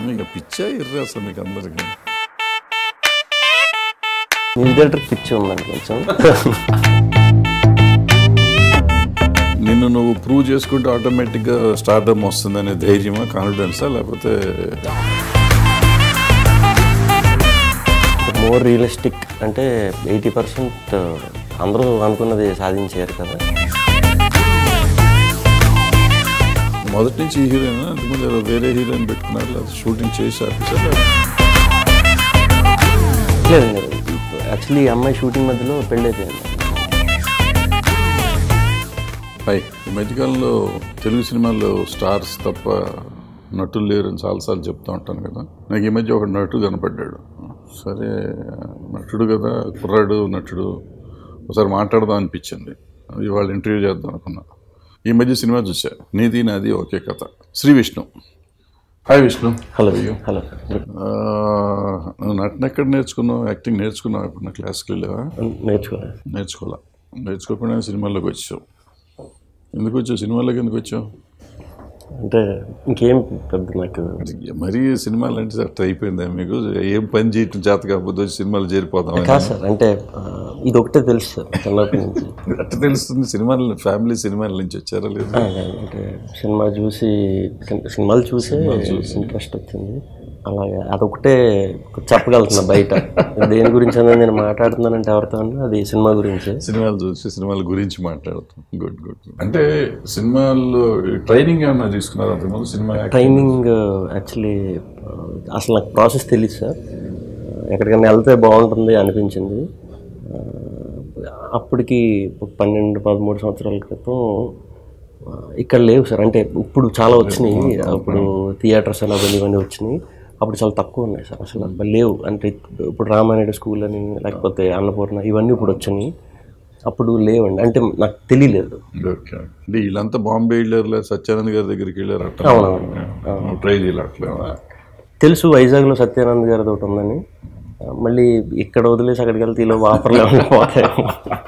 అసలు మీకు పిచ్చా ఇర్రా అసలు మీకు అందరికి మ్యూజిక్ డైరెక్టర్ పిచ్చి ఉందండి కొంచెం నిన్ను నువ్వు ప్రూవ్ చేసుకుంటే ఆటోమేటిక్గా స్టార్డమ్ వస్తుందనే ధైర్యమా కాన్ఫిడెన్సా లేకపోతే మోర్ రియలిస్టిక్ అంటే ఎయిటీ పర్సెంట్ అందరూ అనుకున్నది సాధించారు కదా మొదటి నుంచి ఈ హీరోయిన్ అంతకుముందు ఏదో వేరే హీరోయిన్ పెట్టుకున్నారు లేదా షూటింగ్ చేసి ఆపేశారు లేదు యాక్చువల్లీ ఈ అమ్మాయి షూటింగ్ మధ్యలో పెళ్ళి అయిపోయింది పై ఈ మధ్యకాలంలో తెలుగు సినిమాల్లో స్టార్స్ తప్ప నటులు లేరని చాలాసార్లు చెప్తూ ఉంటాను కదా నాకు ఈ మధ్య ఒక నటుడు కనపడ్డాడు సరే నటుడు కదా కుర్రాడు నటుడు ఒకసారి మాట్లాడదాం అనిపించింది ఇవాళ ఇంటర్వ్యూ చేద్దాం అనుకున్నా ఈ మధ్య సినిమా చూసా నీది నాది ఒకే కథ Sri Vishnu hi Vishnu hello hello ఆ, నువ్వు నటన ఎక్కడ నేర్చుకున్నావు యాక్టింగ్ నేర్చుకున్నావు ఎప్పుడు క్లాస్కి వెళ్ళావా నేర్చుకోలేదు నేర్చుకోవాలా నేర్చుకోకుండా సినిమాల్లోకి వచ్చావు ఎందుకు వచ్చావు సినిమాల్లోకి ఎందుకు వచ్చావు అంటే ఇంకేం పెద్ద నాకు మరీ సినిమాలు అంటే అట్లా అయిపోయిందా మీకు ఏం పని చేయటం చేత కాకపోతే వచ్చి సినిమాలు చేరిపోతాం కాదు సార్ అంటే ఆ, ఇది ఒకటే తెలుసు సార్ చిన్నప్పటి నుంచి అట్లా తెలుస్తుంది సినిమాలు ఫ్యామిలీ సినిమాల నుంచి వచ్చారా లేదు ఆ, అంటే సినిమా చూసి సినిమాలు చూసే ఇంట్రెస్ట్ వచ్చింది అలాగే అదొకటే చెప్పగలుగుతున్నా బయట దేని గురించి అనేది నేను మాట్లాడుతున్నానంటే ఎవరితో అన్నా అది సినిమా గురించి సినిమాలు చూసి సినిమాల గురించి మాట్లాడుతాం గుడ్ గుడ్ అంటే సినిమాల్లో ట్రైనింగ్ ఏమన్నా తీసుకున్నారు అంతకుముందు సినిమా యాక్టింగ్ ట్రైనింగ్ యాక్చువల్లీ అసలు నాకు ప్రాసెస్ తెలియదు సార్ ఎక్కడికైనా వెళ్తే బాగుంటుంది అనిపించింది ఆ, అప్పటికి ఒక పన్నెండు పదమూడు సంవత్సరాల క్రితం ఆ, ఇక్కడ లేవు సార్ అంటే ఇప్పుడు చాలా వచ్చినాయి అప్పుడు థియేటర్స్ అని అవన్నీ ఇవన్నీ వచ్చినాయి అప్పుడు చాలా తక్కువ ఉన్నాయి సార్ అసలు అబ్బా లేవు అంటే ఇప్పుడు రామానాయుడు స్కూల్ అని లేకపోతే అన్నపూర్ణ ఇవన్నీ ఇప్పుడు వచ్చినాయి అప్పుడు లేవండి అంటే నాకు తెలియలేదు ఓకే అంటే వీళ్ళంతా బాంబే వెళ్ళారు సత్యానంద్ గారి దగ్గరికి వెళ్ళారు అట్లా అవునవును ట్రై చేయాలి అట్లా తెలుసు వైజాగ్లో సత్యానంద్ గారిది ఒకటి ఉందని ఆ, మళ్ళీ ఇక్కడ వదిలేసి అక్కడికి వెళ్తే ఇలా వాపర్లో పోతాయేమో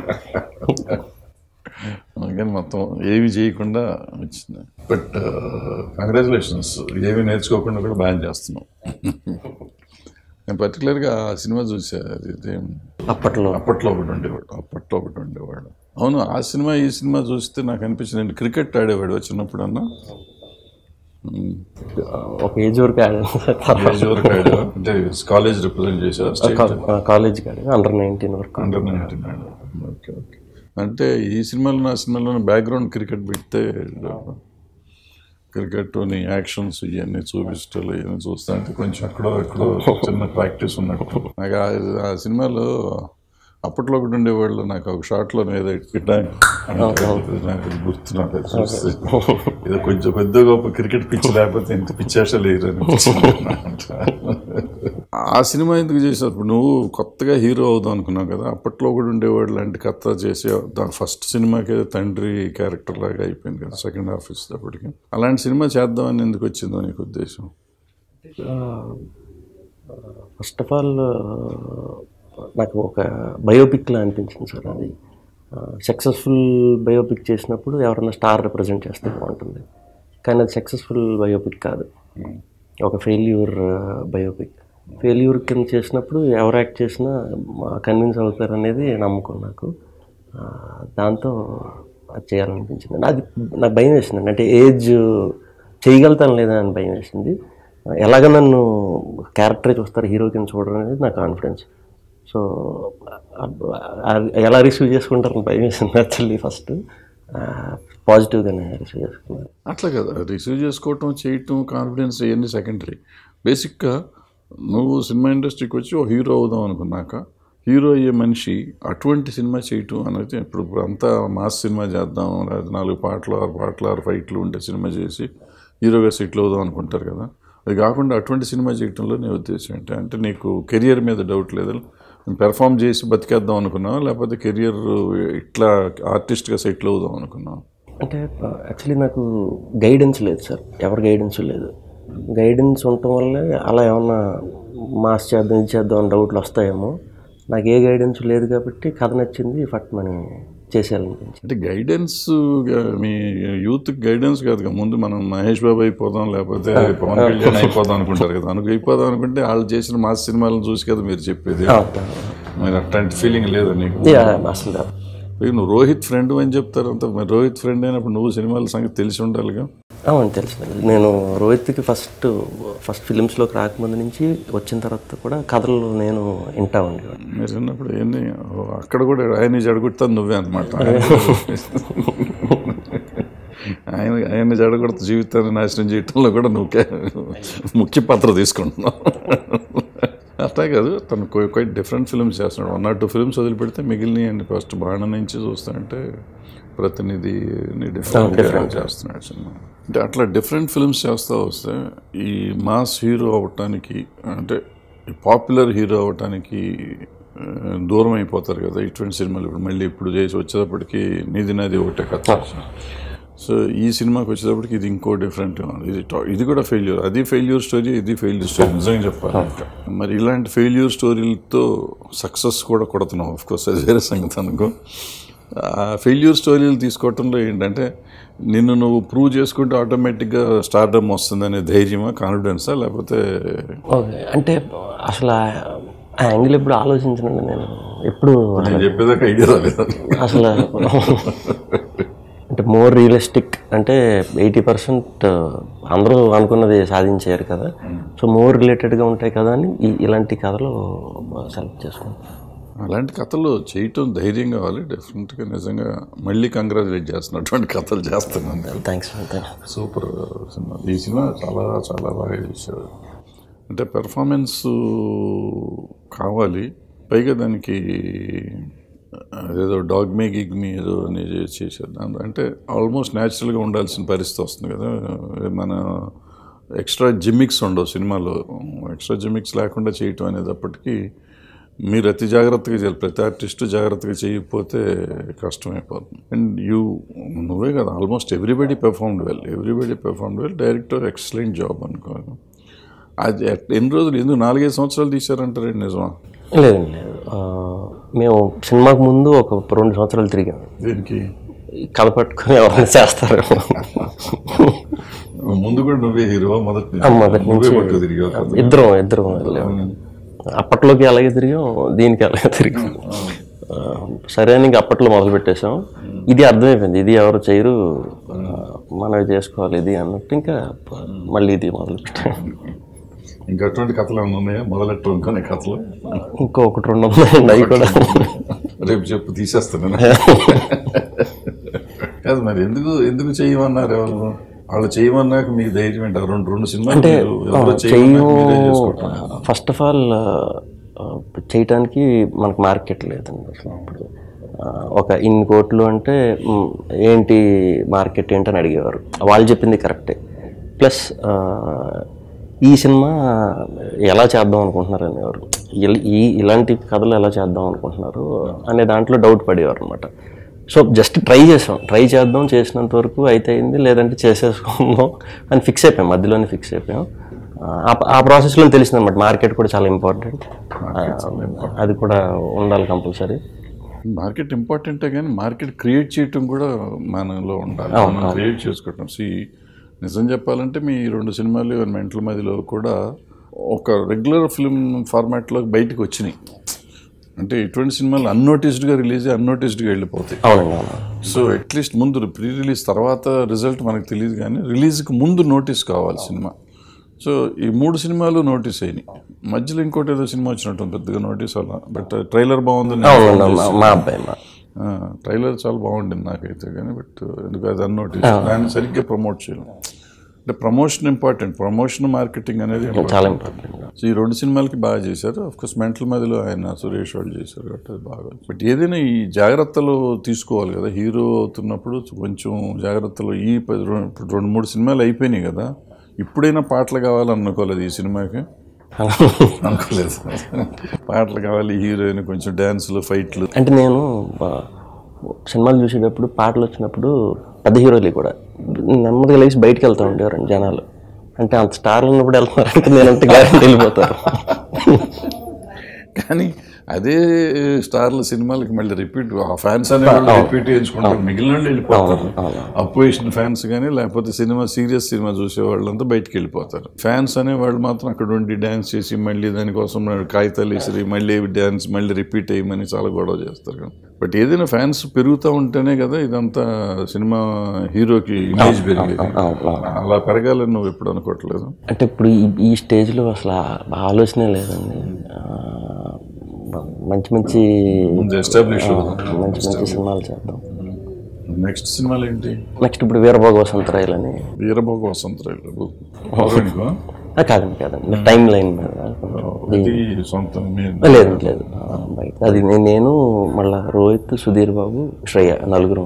అందుకని మొత్తం ఏవి చేయకుండా వచ్చింది బట్ కంగ్రాచులేషన్స్ ఏవి నేర్చుకోకుండా కూడా బాగా చేస్తున్నాం నేను పర్టికులర్గా ఆ సినిమా చూసా అది ఇదేం అప్పట్లో అప్పట్లో ఒకటి ఉండేవాడు అప్పట్లో ఒకటి ఉండేవాడు అవును ఆ సినిమా ఈ సినిమా చూస్తే నాకు అనిపించింది నేను క్రికెట్ ఆడేవాడు చిన్నప్పుడు అన్న ఒక ఏజ్ వరకు ఆడాను సార్. తర్వాత ఏజ్ వరకు ఆడా అంటే కాలేజ్ రిప్రజెంట్ చేశారు స్టేట్ కా- కాలేజ్కి ఆడాను అండర్ నైన్టీన్ వరకు అండర్ నైన్టీన్ ఆడా ఓకే ఓకే అంటే ఈ సినిమాలో నా సినిమాలో బ్యాక్గ్రౌండ్ క్రికెట్ పెడితే క్రికెట్ నీ యాక్షన్స్ ఇవన్నీ చూపించటాలు ఇవన్నీ చూస్తా అంటే కొంచెం ఎక్కడో ఎక్కడో చిన్న ప్రాక్టీస్ ఉన్నట్టు నాకు ఆ- ఆ సినిమాలో అప్పట్లో ఒకటి ఉండేవాళ్ళు నాకు ఒక షార్ట్లో ఏదో ఇట్లా నాకు గుర్తు నాకు అది చూస్తే ఏదో కొంచెం పెద్ద గొప్ప క్రికెట్ పిచ్ లేకపోతే ఇంత పిచ్చేష లేరు ఆ సినిమా ఎందుకు చేసావు ఇప్పుడు నువ్వు కొత్తగా హీరో అవుదాం అనుకున్నావు కదా అప్పట్లో కూడా ఉండేవాడు లాంటి కథ చేసే దాని ఫస్ట్ సినిమాకి తండ్రి క్యారెక్టర్ లాగా అయిపోయింది కదా సెకండ్ హాఫ్ ఇచ్చేటప్పటికి అలాంటి సినిమా చేద్దామని ఎందుకు వచ్చిందో నీకు ఉద్దేశం ఫస్ట్ ఆఫ్ ఆల్ నాకు ఒక బయోపిక్లా అనిపించింది సార్ అది సక్సెస్ఫుల్ బయోపిక్ చేసినప్పుడు ఎవరైనా స్టార్ రిప్రజెంట్ చేస్తే బాగుంటుంది కానీ అది సక్సెస్ఫుల్ బయోపిక్ కాదు ఒక ఫెయిల్యూర్ బయోపిక్ ఫెయిల్యూర్ కింద చేసినప్పుడు ఎవరు యాక్ట్ చేసినా కన్విన్స్ అవుతారు అనేది నమ్మకం నాకు ఆ, దాంతో అది చేయాలనిపించింది అది నాకు భయం వేసింది అంటే ఏజ్ చేయగలుగుతాను లేదా అని భయం వేసింది ఎలాగ నన్ను క్యారెక్టర్ చూస్తారు హీరో కింద చూడడం అనేది నా కాన్ఫిడెన్స్ సో ఎలా రిసీవ్ చేసుకుంటారని భయం వేసింది యాక్చువల్లీ ఫస్ట్ పాజిటివ్గానే రిసీవ్ చేసుకున్నారు అట్లా కదా రిసీవ్ చేసుకోవటం చేయటం కాన్ఫిడెన్స్ ఇవన్నీ సెకండరీ బేసిక్గా నువ్వు సినిమా ఇండస్ట్రీకి వచ్చి ఓ హీరో అవుదాం అనుకున్నాక హీరో అయ్యే మనిషి అటువంటి సినిమా చేయటం అనేది ఇప్పుడు ఇప్పుడు అంతా మాస్ సినిమా చేద్దాం లేదా నాలుగు పాటలు ఆరు పాటలు ఆరు ఫైట్లు ఉండే సినిమా చేసి హీరోగా సెటిల్ అవుదాం అనుకుంటారు కదా అది కాకుండా అటువంటి సినిమా చేయటంలో నీ ఉద్దేశం ఏంటి అంటే నీకు కెరియర్ మీద డౌట్ లేదు పెర్ఫామ్ చేసి బతికేద్దాం అనుకున్నావా లేకపోతే కెరియర్ ఇట్లా ఆర్టిస్ట్గా సెటిల్ అవుదాం అనుకున్నావా అంటే యాక్చువల్లీ నాకు గైడెన్స్ లేదు సార్ ఎవరి గైడెన్స్ లేదు గైడెన్స్ ఉండటం వల్లే అలా ఏమన్నా మాస్ చేద్దాం ఇది చేద్దాం అని డౌట్లు వస్తాయేమో నాకు ఏ గైడెన్స్ లేదు కాబట్టి కథ నచ్చింది ఫట్ మని చేసేయాలనిపించింది అంటే గైడెన్స్ మీ యూత్ గైడెన్స్ కాదు కదా ముందు మనం మహేష్ బాబు అయిపోదాం లేకపోతే పవన్ కళ్యాణ్ అయిపోదాం అనుకుంటారు కదా అనుకు అయిపోదాం అనుకుంటే వాళ్ళు చేసిన మాస్ సినిమాలను చూసి కదా మీరు చెప్పేది మరి అట్లాంటి ఫీలింగ్ లేదా నీకు యా, అసలు ఇక నువ్వు రోహిత్ ఫ్రెండ్ అని చెప్తారు అంత మరి రోహిత్ ఫ్రెండ్ అయినప్పుడు నువ్వు సినిమాల సంగతి తెలిసి ఉండాలిగా అవును తెలుసు తెలుసు. నేను రోహిత్కి ఫస్ట్ ఫస్ట్ ఫిలిమ్స్లోకి రాకముందు నుంచి వచ్చిన తర్వాత కూడా కథలు నేను వింటా ఉండేవాడిని మీరు చిన్నప్పుడు ఏంది ఓ, అక్కడ కూడా ఆయన జడగొడతాను నువ్వే అనమాట ఆయన ఆయన జడగొడత జీవితాన్ని నాశనం చేయటంలో కూడా నువ్వే ముఖ్య పాత్ర తీసుకుంటున్నావు అట్లా కాదు తను క్వైట్ డిఫరెంట్ ఫిల్మ్స్ చేస్తున్నాడు వన్ ఆర్ టూ ఫిల్మ్స్ వదిలిపెడితే మిగిలిన అండి ఫస్ట్ బాణ నుంచి చూస్తుంటే ప్రతినిధి డిఫరెంట్ చేస్తున్నాడు సినిమా అంటే అట్లా డిఫరెంట్ ఫిల్మ్స్ చేస్తూ వస్తే ఈ మాస్ హీరో అవటానికి అంటే పాపులర్ హీరో అవటానికి ఆ, దూరం అయిపోతారు కదా ఇటువంటి సినిమాలు ఇప్పుడు మళ్ళీ ఇప్పుడు చేసి వచ్చేటప్పటికి నీది నాది ఒకటే కథ సో ఈ సినిమాకి వచ్చేటప్పటికి ఇది ఇంకో డిఫరెంట్ ఇది టా- ఇది కూడా ఫెయిల్యూర్ అది ఫెయిల్యూర్ స్టోరీ ఇది ఫెయిల్యూర్ స్టోరీ నిజంగా చెప్పాలి మరి ఇలాంటి ఫెయిల్యూర్ స్టోరీలతో సక్సెస్ కూడా కొడుతున్నాం ఆఫ్ కోర్స్ అది వేరే సంగతి అనుకో ఆ ఫెయిల్యూర్ స్టోరీలు తీసుకోవటంలో ఏంటంటే నిన్ను నువ్వు ప్రూవ్ చేసుకుంటే ఆటోమేటిక్గా స్టార్డమ్ వస్తుందనే ధైర్యమా కాన్ఫిడెన్సా లేకపోతే ఓకే అంటే అసలు ఆ ఆ యాంగిల్ ఎప్పుడు ఆలోచించనండి నేను ఎప్పుడు నేను చెప్పేదాకా ఐడియా రాలేదు అసలు అంటే మోర్ రియలిస్టిక్ అంటే ఎయిటీ పర్సెంట్ అందరూ అనుకున్నది సాధించారు కదా సో మోర్ రిలేటెడ్గా ఉంటాయి కదా అని ఈ- ఇలాంటి కథలు సెలెక్ట్ చేసుకున్నాను అలాంటి కథలు చేయటం ధైర్యం కావాలి డెఫినెట్గా నిజంగా మళ్ళీ కంగ్రాచులేట్ చేస్తున్నా అటువంటి కథలు చేస్తున్నాను థ్యాంక్స్ సూపర్ సినిమా ఈ సినిమా చాలా చాలా బాగా చేశారు అంటే పెర్ఫార్మెన్స్ కావాలి పైగా దానికి అదేదో డాగ్ మే గిగ్ మీ ఏదో అని చేశారు దాని అంటే ఆల్మోస్ట్ న్యాచురల్గా ఉండాల్సిన పరిస్థితి వస్తుంది కదా మన ఎక్స్ట్రా జిమ్మిక్స్ ఉండవు సినిమాలో ఎక్స్ట్రా జిమ్మిక్స్ లేకుండా చేయటం అనేటప్పటికీ మీరు అతి జాగ్రత్తగా చేయాలి ప్రతి ఆర్టిస్టు జాగ్రత్తగా చేయకపోతే కష్టమైపోతుంది అండ్ యూ నువ్వే కదా almost everybody performed well everybody performed well director excellent job అనుకో అది ఎట్- ఎన్ని రోజులు ఎందుకు నాలుగైదు సంవత్సరాలు తీశారంటారండి నిజమా లేదండి లేదు ఆ, మేము సినిమాకు ముందు ఒక రెండు సంవత్సరాలు తిరిగాము దీనికి ఈ కథ పట్టుకుని ఎవరైనా చేస్తారు ముందు కూడా నువ్వే హీరో మొదటి ఆ, మొదటి నువ్వే నుంచి పట్టు తిరిగావు ఇద్దరం ఇద్దరం వెళ్ళాము అప్పట్లోకి అలాగే తిరిగాం దీనికి అలాగే తిరిగాం ఆ, సరే అని ఇంక అప్పట్లో మొదలు పెట్టేశాం ఇది అర్థమైపోయింది ఇది ఎవరు చేయరు ఆ, మనమే చేసుకోవాలి ఇది అన్నట్టు ఇంకా మళ్ళీ ఇది మొదలు పెట్టాం ఇంకా అటువంటి కథలు ఏమైనా ఉన్నాయా మొదలెట్టు అనుకునే కథలు ఇంకో ఒకటి రెండు ఉన్నాయండి అవి కూడా రేపు చెప్పు తీసేస్తాను కాదు మరి ఎందుకు ఎందుకు చేయమన్నారు ఎవరు వాళ్ళు చేయమన్నాక మీకు ధైర్యం ఏంటి ఆ రెండు రెండు సినిమాలు మీరు ఎవరో చేయమన్నాక మీరే చేసుకుంటారు ఫస్ట్ ఆఫ్ ఆల్ చేయటానికి మనకు మార్కెట్ లేదండి అసలు అప్పుడు ఆ, ఒక ఇన్ని కోట్లు అంటే మ్, ఏంటి మార్కెట్ ఏంటని అడిగేవారు వాళ్ళు చెప్పింది కరెక్టే ప్లస్ ఈ సినిమా ఎలా చేద్దాం అనుకుంటున్నారు అనేవారు ఇల్- ఈ ఇలాంటి కథలు ఎలా చేద్దాం అనుకుంటున్నారు అనే దాంట్లో డౌట్ పడేవారు అనమాట సో జస్ట్ ట్రై చేసాం ట్రై చేద్దాం చేసినంత వరకు అయితే అయింది లేదంటే చేసేసుకుందాం అని ఫిక్స్ అయిపోయాం మధ్యలోనే ఫిక్స్ అయిపోయాం ఆ- ఆ ప్రాసెస్లో తెలిసింది అనమాట మార్కెట్ కూడా చాలా ఇంపార్టెంట్ అది కూడా ఉండాలి కంపల్సరీ మార్కెట్ ఇంపార్టెంటే కానీ మార్కెట్ క్రియేట్ చేయటం కూడా మనలో ఉండాలి మనం క్రియేట్ చేసుకోవటం సి నిజం చెప్పాలంటే మీ రెండు సినిమాలు మెంటల్ మదిలో కూడా ఒక రెగ్యులర్ ఫిల్మ్ ఫార్మాట్లోకి బయటకు వచ్చినాయి అంటే ఇటువంటి సినిమాలు అన్నోటిస్డ్గా రిలీజ్ అన్నోటిస్డ్గా వెళ్ళిపోతాయి అవునండి అవును సో అట్లీస్ట్ ముందు ప్రీ రిలీజ్ తర్వాత రిజల్ట్ మనకు తెలియదు కానీ రిలీజ్కి ముందు నోటీస్ కావాలి సినిమా సో ఈ మూడు సినిమాలు నోటీస్ అయినాయి మధ్యలో ఇంకోటి ఏదో సినిమా వచ్చినట్టు పెద్దగా నోటీస్ అలా బట్ ట్రైలర్ బాగుంది అవునండి మా- మా అబ్బాయి మా ట్రైలర్ చాలా బాగుండింది నాకైతే కానీ బట్ ఎందుకు అది అన్నోటీస్ దాన్ని సరిగ్గా ప్రమోట్ చేయడం అంటే ప్రమోషన్ ఇంపార్టెంట్ ప్రమోషన్ మార్కెటింగ్ అనేది important. చాలా ఇంపార్టెంట్ సో ఈ రెండు సినిమాలకి బాగా చేశారు ఆఫ్ కోర్స్ మెంటల్ మధ్యలో ఆయన సురేష్ వాళ్ళు చేశారు కాబట్టి అది బాగా బట్ ఏదైనా ఈ జాగ్రత్తలు తీసుకోవాలి కదా హీరో అవుతున్నప్పుడు కొంచెం జాగ్రత్తలు ఈ పది రెండు ఇప్పుడు రెండు మూడు సినిమాలు అయిపోయినాయి కదా ఇప్పుడైనా పాటలు కావాలనుకోలేదు ఈ సినిమాకి అనుకోలేదు పాటలు కావాలి హీరోయిన్ కొంచెం డ్యాన్సులు ఫైట్లు అంటే నేను ఆ, సినిమాలు చూసేటప్పుడు పాటలు వచ్చినప్పుడు పెద్ద హీరోలు కూడా నెమ్మదిగా లేచి బయటికి వెళ్తూ ఉండేవారండి జనాలు అంటే అంత స్టార్లు ఉన్నప్పుడు వెళ్తున్నారు అంటే నేనంటే గ్యారెంటీ వెళ్ళిపోతారు కానీ అదే స్టార్ల సినిమాలకి మళ్ళీ రిపీట్ ఆ ఫ్యాన్స్ అనే వాళ్ళు రిపీట్ చేయించుకుంటారు మిగిలిన వాళ్ళు వెళ్ళిపోతారు అపోజిషన్ ఫ్యాన్స్ కానీ లేకపోతే సినిమా సీరియస్ సినిమా చూసే వాళ్ళంతా బయటికి వెళ్ళిపోతారు ఫ్యాన్స్ అనే వాళ్ళు మాత్రం అక్కడ ఉండి డ్యాన్స్ చేసి మళ్ళీ దానికోసం కాగితాలు వేసి మళ్ళీ డ్యాన్స్ మళ్ళీ రిపీట్ అయ్యమని చాలా గొడవ చేస్తారు కదా బట్ ఏదైనా ఫ్యాన్స్ పెరుగుతూ ఉంటేనే కదా ఇదంతా సినిమా హీరోకి ఇమేజ్ పెరిగేది అలా పెరగాలని నువ్వు ఎప్పుడు అనుకోవట్లేదు అంటే ఇప్పుడు ఈ ఈ స్టేజ్లో అసలు ఆ ఆలోచనే లేదండి ఆ, మంచి మంచి ముందు ఎస్టాబ్లిష్ మంచి మంచి సినిమాలు చేద్దాం నెక్స్ట్ సినిమాలు ఏంటి నెక్స్ట్ ఇప్పుడు వీరభోగ వసంతరాయలని వీరభోగ వసంతరాయలు హీరోయిన్కా? ఆ, కాదండి కాదండి టైం లైన్ మీద అది సొంతం మీ- లేదు లేదు ఆ, బయట అది నే- నేను మళ్ళా రోహిత్ సుధీర్ బాబు శ్రేయ నలుగురు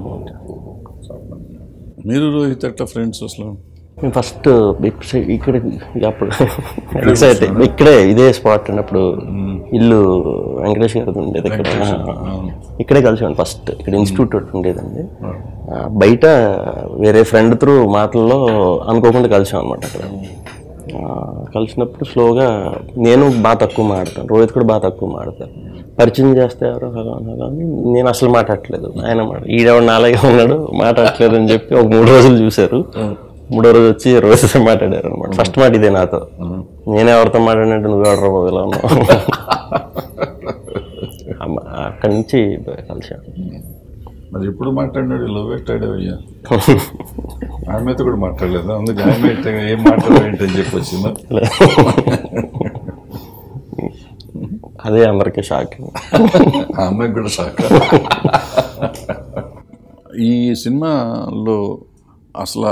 మీరు రోహిత్ ఎట్లా ఫ్రెండ్స్ అసలు మేము ఫస్ట్ ఇక్కడ అప్పుడు ఎగ్జాక్ట్ ఇక్కడే ఇదే స్పాట్ అన్నప్పుడు ఇల్లు వెంకటేష్ గారిది ఉండేది ఇక్కడ ఇక్కడే కలిసాను ఫస్ట్ ఇక్కడ ఇన్స్టిట్యూట్ ఒకటి ఉండేదండి ఆ, బయట వేరే ఫ్రెండ్ త్రూ మాటల్లో అనుకోకుండా కలిసాం అనమాట అక్కడ ఆ, కలిసినప్పుడు స్లోగా నేను బాగా తక్కువ మాడతాను రోహిత్ కూడా బాగా తక్కువ మాడతాను పరిచయం చేస్తే ఎవరో హలో అని హలో అని నేను అసలు మాట్లాడట్లేదు ఆయన మాట ఈడెవడు నాలాగే ఉన్నాడు మాట్లాడట్లేదు అని చెప్పి ఒక మూడు రోజులు చూశారు మూడో రోజు వచ్చి రోజు మాట్లాడారు అనమాట ఫస్ట్ మాట ఇదే నాతో నేను ఎవరితో మాట్లాడినట్టు నువ్వు ఎవడరా బాబు ఇలా ఉన్నావు అమ్మ, అక్కడి నుంచి కలిసాను మరి ఎప్పుడు మాట్లాడినాడు లవ్ పెట్టాడేవయ్యా ఆమెతో కూడా మాట్లాడలేదు అందుకే ఆమె అయితే ఏం మాట్లాడేంటి అని చెప్పి వచ్చిందా అదే అందరికీ షాక్ ఆ అమ్మాయికి కూడా షాక్ ఈ సినిమాలో అసలు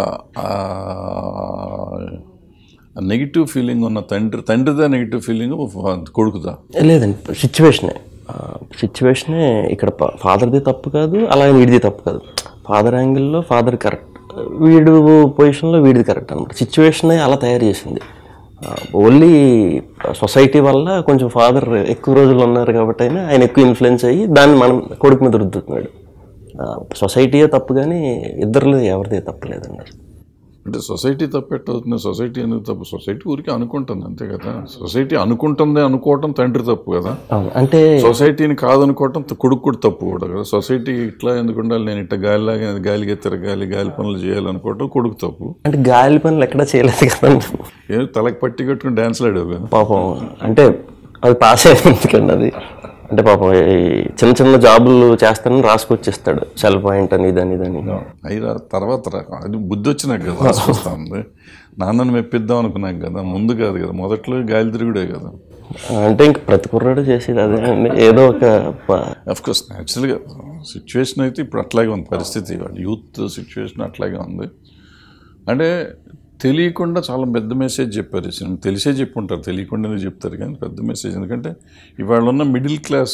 నెగిటివ్ ఫీలింగ్ ఉన్న తండ్రి తండ్రిదా నెగిటివ్ ఫీలింగ్ కొడుకుదా లేదండి సిచ్యువేషనే సిచ్యువేషనే ఇక్కడ ఫాదర్ది తప్పు కాదు అలాగే వీడిది తప్పు కాదు ఫాదర్ యాంగిల్లో ఫాదర్ కరెక్ట్ వీడు పొజిషన్లో వీడిది కరెక్ట్ అనమాట సిచ్యువేషనే అలా తయారు చేసింది ఓన్లీ సొసైటీ వల్ల కొంచెం ఫాదర్ ఎక్కువ రోజులు ఉన్నారు కాబట్టి అయినా ఆయన ఎక్కువ ఇన్ఫ్లుయెన్స్ అయ్యి దాన్ని మనం కొడుకు మీద రుద్దుతున్నాడు సొసైటీయే తప్పు కానీ ఇద్దరిలో ఎవరిదే తప్పు లేదండి అంటే సొసైటీ తప్పెట్టవుతుంది సొసైటీ ఎందుకు తప్పు సొసైటీ ఊరికి అనుకుంటుంది అంతే కదా సొసైటీ అనుకుంటుంది అనుకోవటం తండ్రి తప్పు కదా అవును అంటే సొసైటీని కాదనుకోవటం త- కొడుకు కూడా తప్పు కూడా కదా సొసైటీ ఇట్లా ఎందుకు ఉండాలి నేను ఇట్లా గాలిలాగా గాలికి తిరగాలి గాలి పనులు చేయాలనుకోవటం కొడుకు తప్పు అంటే గాలి పనులు ఎక్కడా చేయలేదు కదండి ఏ తలకి పట్టి కట్టుకుని డ్యాన్స్లు ఆడావు కదా పాపం అంటే అది పాస్ అయ్యేందుకండి అది అంటే పాపం ఈ చిన్న చిన్న జాబులు చేస్తానని రాసుకొచ్చేస్తాడు సెల్ పాయింట్ అని ఇదని ఇదని అయి రా తర్వాత రా అది బుద్ధి వచ్చినాక కదా ఆస్వస్తా ఉంది నాన్నని మెప్పిద్దాం అనుకున్నాక కదా ముందు కాదు కదా మొదట్లో గాలి తిరుగుడే కదా అంటే ఇంక ప్రతి కుర్రాడు చేసేది అదే అండి ఏదో ఒక ప- అఫ్ కోర్స్ న్యాచురల్గా సిచ్యువేషన్ అయితే ఇప్పుడు అట్లాగే ఉంది పరిస్థితి యూత్ సిచ్యువేషన్ అట్లాగే ఉంది అంటే తెలియకుండా చాలా పెద్ద మెసేజ్ చెప్పారు ఈ సినిమా తెలిసే చెప్పుంటారు తెలియకుండానే చెప్తారు కానీ పెద్ద మెసేజ్ ఎందుకంటే ఇవాళ ఉన్న మిడిల్ క్లాస్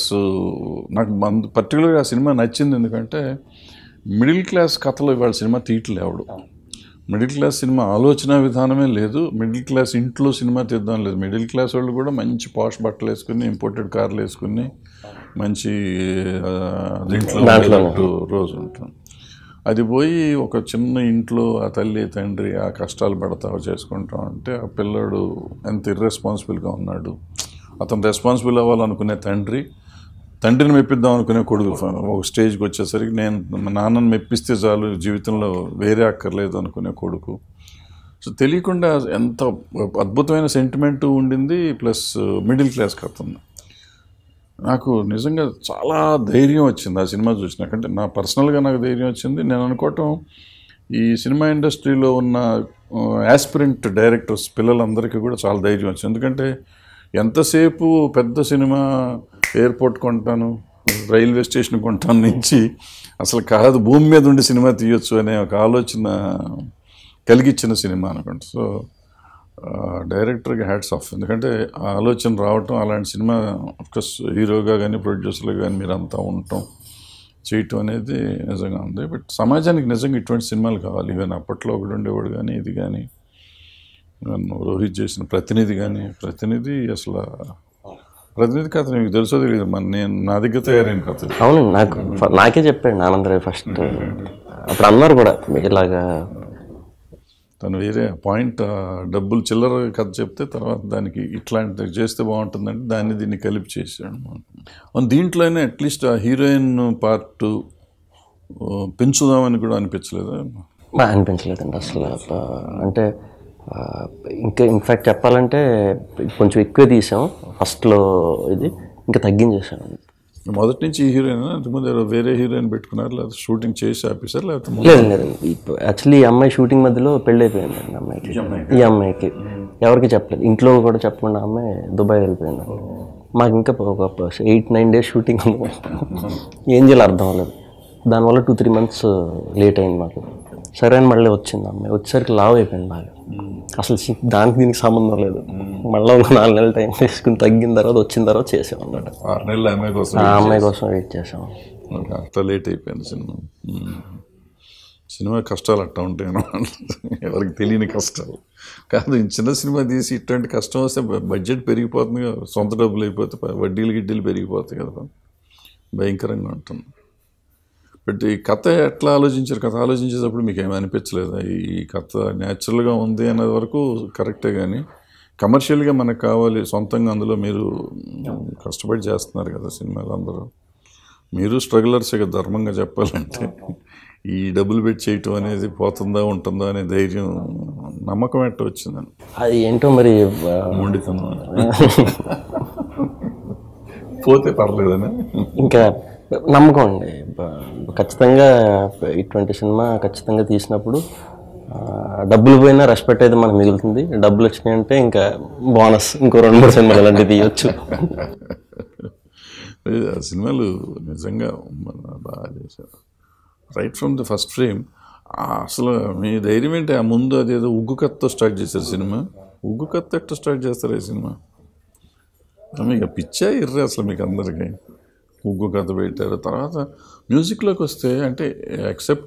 నాకు మన పర్టికులర్గా ఆ సినిమా నచ్చింది ఎందుకంటే మిడిల్ క్లాస్ కథలో ఇవాళ సినిమా తీయట్లే ఆవిడ మిడిల్ క్లాస్ సినిమా ఆలోచన విధానమే లేదు మిడిల్ క్లాస్ ఇంట్లో సినిమా తీద్దాం లేదు మిడిల్ క్లాస్ వాళ్ళు కూడా మంచి పాష్ బట్టలు వేసుకుని ఇంపోర్టెడ్ కార్లు వేసుకుని మంచి ఆ, దీంట్లో ఉండేటట్టు రోజు ఉంటాం అది పోయి ఒక చిన్న ఇంట్లో ఆ తల్లి తండ్రి ఆ కష్టాలు పడతావు చేసుకుంటాం అంటే ఆ పిల్లాడు ఎంత ఇర్రెస్పాన్సిబుల్గా ఉన్నాడు అతను రెస్పాన్సిబుల్ అవ్వాలనుకునే తండ్రి తండ్రిని మెప్పిద్దాం అనుకునే కొడుకు ఒక స్టేజ్కి వచ్చేసరికి నేను మా నాన్నని మెప్పిస్తే చాలు జీవితంలో వేరే అక్కర్లేదు అనుకునే కొడుకు సో తెలియకుండా ఎంత అద్భుతమైన సెంటిమెంట్ ఉండింది ప్లస్ మిడిల్ క్లాస్ కథ ఉంది నాకు నిజంగా చాలా ధైర్యం వచ్చింది ఆ సినిమా చూసినాకంటే నా పర్సనల్గా నాకు ధైర్యం వచ్చింది నేను అనుకోవటం ఈ సినిమా ఇండస్ట్రీలో ఉన్న యాస్పిరెంట్ డైరెక్టర్స్ పిల్లలందరికీ కూడా చాలా ధైర్యం వచ్చింది ఎందుకంటే ఎంతసేపు పెద్ద సినిమా ఎయిర్పోర్ట్ కొంటాను రైల్వే స్టేషన్ కొంటాను నుంచి అసలు కాదు భూమి మీద ఉండి సినిమా తీయొచ్చు అనే ఒక ఆలోచన కలిగించిన సినిమా అనుకోండి సో డైరెక్టర్కి హ్యాట్స్ ఆఫ్ ఎందుకంటే ఆ ఆలోచన రావటం అలాంటి సినిమా అఫ్కోర్స్ హీరోగా కానీ ప్రొడ్యూసర్గా కానీ మీరంతా ఉండటం చేయటం అనేది నిజంగా ఉంది బట్ సమాజానికి నిజంగా ఇటువంటి సినిమాలు కావాలి ఈవెన్ అప్పట్లో ఒకటి ఉండేవాడు కానీ ఇది కానీ నన్ను రోహిత్ చేసిన ప్రతినిధి కానీ ప్రతినిధి అసలు ప్రతినిధి కథ నీకు తెలుసో తెలియదు మన నేను నా దగ్గర తయారైన కథ ఇది. అవునండి నాకు ఫ- నాకే చెప్పాడు ఆనందరాయ్ ఫస్ట్ అప్పుడు అన్నారు కూడా మీకు ఇలాగా తను వేరే పాయింట్ ఆ, డబ్బులు చిల్లర కథ చెప్తే తర్వాత దానికి ఇట్లాంటి చేస్తే బాగుంటుందంటే దాన్ని దీన్ని కలిపి చేశాడు అవును, దీంట్లోనే అట్లీస్ట్ ఆ హీరోయిన్ పార్ట్ పెంచుదామని కూడా అనిపించలేదా బాగా అనిపించలేదండి అసలు ఆ, అంటే ఆ, ఇంకా ఇన్ఫ్యాక్ట్ చెప్పాలంటే కొంచెం ఎక్కువ తీసాం ఫస్ట్లో ఇది ఇంకా తగ్గించేసాం మొదటి నుంచి ఈ హీరోయిన్ అంతకుముందు ఎవరో వేరే హీరోయిన్ పెట్టుకున్నారు లేదా షూటింగ్ చేసి ఆపేశారు లేకపోతే ముందు- లేదు లేదండి యాక్చువల్లీ ఈ అమ్మాయి షూటింగ్ మధ్యలో పెళ్ళి అయిపోయిందండి అమ్మాయికి ఈ అమ్మాయికి ఎవరికి చెప్పలేదు ఇంట్లో కూడా చెప్పకుండా అమ్మాయి దుబాయ్ వెళ్ళిపోయింది మాకు ఇంకా ఒక ఎయిట్ నైన్ డేస్ షూటింగ్ ఉంది ఏం చేయాలి అర్థం అవ్వలేదు దానివల్ల టూ త్రీ మంత్స్ లేట్ అయింది మాకు సరే అని మళ్ళీ వచ్చింది అమ్మాయి వచ్చేసరికి లావ్ అయిపోయింది బాగా అసలు సి- దానికి దీనికి సంబంధం లేదు మళ్ళీ ఒక నాలుగు నెలలు టైం తీసుకుని తగ్గిన తర్వాత వచ్చిన తర్వాత చేసాం అన్నమాట ఆరు నెలలు అమ్మాయి కోసం ఆ అమ్మాయి కోసం వెయిట్ చేసాం ఓకే, అట్లా లేట్ అయిపోయింది సినిమా మ్మ్. సినిమా కష్టాలు అట్టా ఉంటాయి అన్నమాట. ఎవరికి తెలియని కష్టాలు కాదు ఈ చిన్న సినిమా తీసి ఇట్లాంటి కష్టం వస్తే బ- బడ్జెట్ పెరిగిపోతుంది కదా సొంత డబ్బులు అయిపోతే ప- వడ్డీలు గిడ్డీలు పెరిగిపోతాయి కదా భయంకరంగా ఉంటుంది బట్ ఈ కథ ఎట్లా ఆలోచించారు కథ ఆలోచించేటప్పుడు మీకు ఏమీ అనిపించలేదా ఈ కథ న్యాచురల్గా ఉంది అనే వరకు కరెక్టే కానీ కమర్షియల్గా మనకు కావాలి సొంతంగా అందులో మీరు కష్టపడి చేస్తున్నారు కదా సినిమాలు అందరూ మీరు స్ట్రగులర్స్ ఇక ధర్మంగా చెప్పాలంటే ఈ డబ్బులు పెట్టి చేయటం అనేది పోతుందా ఉంటుందా అనే ధైర్యం నమ్మకం ఎట్ట వచ్చిందని అది ఏంటో మరి ఆ, మొండితనం పోతే పర్లేదని ఇంకా నమ్మకం అండి బ- ఖచ్చితంగా ఇటువంటి సినిమా ఖచ్చితంగా తీసినప్పుడు ఆ, డబ్బులు పోయినా రెస్పెక్ట్ అయితే మనకు మిగులుతుంది డబ్బులు వచ్చినాయంటే ఇంకా బోనస్ ఇంకో రెండు మూడు సినిమాలు అలాంటివి తీయొచ్చు లేదు, ఆ సినిమాలు నిజంగా మన బాగా చేశారు right from the first frame అసలు మీ ధైర్యం ఏంటి ఆ ముందు అదేదో ఉగ్గు కత్తో స్టార్ట్ చేశారు సినిమా ఉగ్గు కత్త ఎట్లా స్టార్ట్ చేస్తారు ఈ సినిమా మీకు పిచ్చా ఇర్రే అసలు మీకు అందరికీ ఉగ్గు కథ పెట్టారు తర్వాత మ్యూజిక్లోకి వస్తే అంటే ఎక్సెప్ట్